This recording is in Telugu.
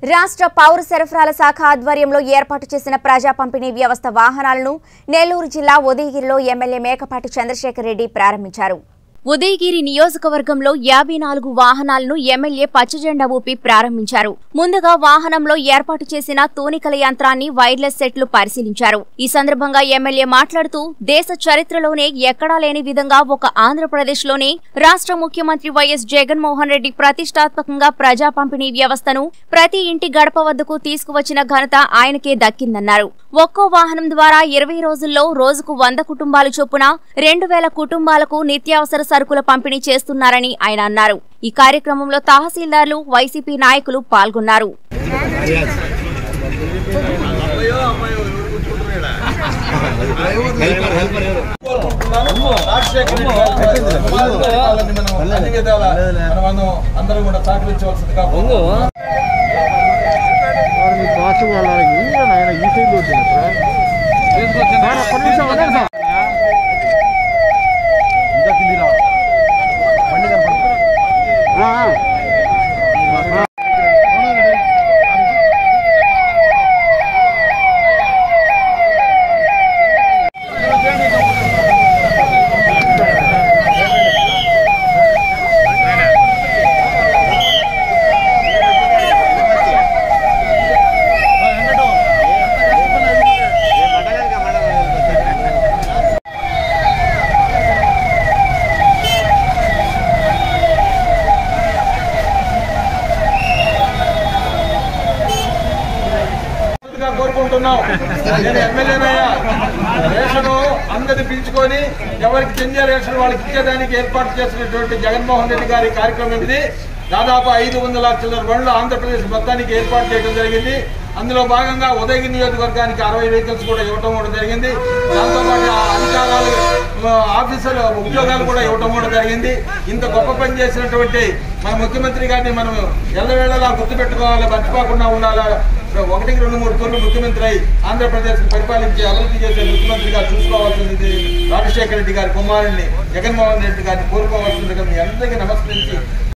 రాష్ట్ర పౌర సరఫరాల శాఖ ఆధ్వర్యంలో ఏర్పాటు చేసిన ప్రజా పంపిణీ వ్యవస్థ వాహనాలను నెల్లూరు జిల్లా ఉదయగిరిలో ఎమ్మెల్యే మేకపాటి చంద్రశేఖర్ రెడ్డి ప్రారంభించారు ఉదయగిరి నియోజకవర్గంలో యాభై నాలుగు వాహనాలను ఎమ్మెల్యే పచ్చజెండా ఊపి ప్రారంభించారు ముందుగా వాహనంలో ఏర్పాటు చేసిన తూనికల యంత్రాన్ని వైర్లెస్ సెట్లు పరిశీలించారు ఈ సందర్భంగా ఎమ్మెల్యే మాట్లాడుతూ దేశ చరిత్రలోనే ఎక్కడా లేని విధంగా ఒక ఆంధ్రప్రదేశ్లోనే రాష్ట్ర ముఖ్యమంత్రి వైఎస్ జగన్మోహన్ రెడ్డి ప్రతిష్టాత్మకంగా ప్రజా పంపిణీ వ్యవస్థను ప్రతి ఇంటి గడప వద్దకు తీసుకువచ్చిన ఘనత ఆయనకే దక్కిందన్నారు ఒక్కో వాహనం ద్వారా ఇరవై రోజుల్లో రోజుకు వంద కుటుంబాలు చొప్పున రెండు వేల కుటుంబాలకు నిత్యావసర సరుకుల పంపిణీ చేస్తున్నారని ఆయన అన్నారు ఈ కార్యక్రమంలో తహసీల్దార్లు వైసీపీ నాయకులు పాల్గొన్నారు రాజశేఖర రెడ్డి గారి పరిపాలనని మనం అన్ని విధాల మనం అందరం కూడా సహకరించవలసిందిగా మీ పాస్ వాళ్ళకి ఈయన ఆయన ఈ సైడ్ వచ్చింది సార్ ఒక్క నిమిషం ఉండండి సార్ ఇంకా కింది రా బండి కనపడుతుంది గా కోరుకుంటున్నాం నేను ఎమ్మెల్యేనయ్యా రేషన్ అందరిని పిలుచుకొని ఎవరికి చెందే రేషన్ వాళ్ళకి ఇచ్చేదానికి ఏర్పాటు చేసినటువంటి జగన్మోహన్ రెడ్డి గారి కార్యక్రమం ఇది దాదాపు ఐదు వందల చిల్లర బండ్లు ఆంధ్రప్రదేశ్ మొత్తానికి ఏర్పాటు చేయడం జరిగింది అందులో భాగంగా ఉదయగిరి నియోజకవర్గానికి అరవై వెహికల్స్ కూడా ఇవ్వటం కూడా జరిగింది దాంతోపాటు ఆ అధికారాలు ఆ, ఆఫీసర్లు ఉద్యోగాలు కూడా ఇవ్వటం కూడా జరిగింది ఇంత గొప్ప పని చేసినటువంటి మన ముఖ్యమంత్రి గారిని మనం ఎల్లవేళలా గుర్తుపెట్టుకోవాలి మర్చిపోకుండా ఉండాలా ఒకటికి రెండు మూడు తూర్లు ముఖ్యమంత్రి అయి ఆంధ్రప్రదేశ్ పరిపాలించి అభివృద్ధి చేసే ముఖ్యమంత్రిగా చూసుకోవాల్సింది రాజశేఖర రెడ్డి గారి కుమారుణ్ణి జగన్మోహన్ రెడ్డి గారిని కోరుకోవాల్సిందిగా మీ అందరికీ నమస్కరించి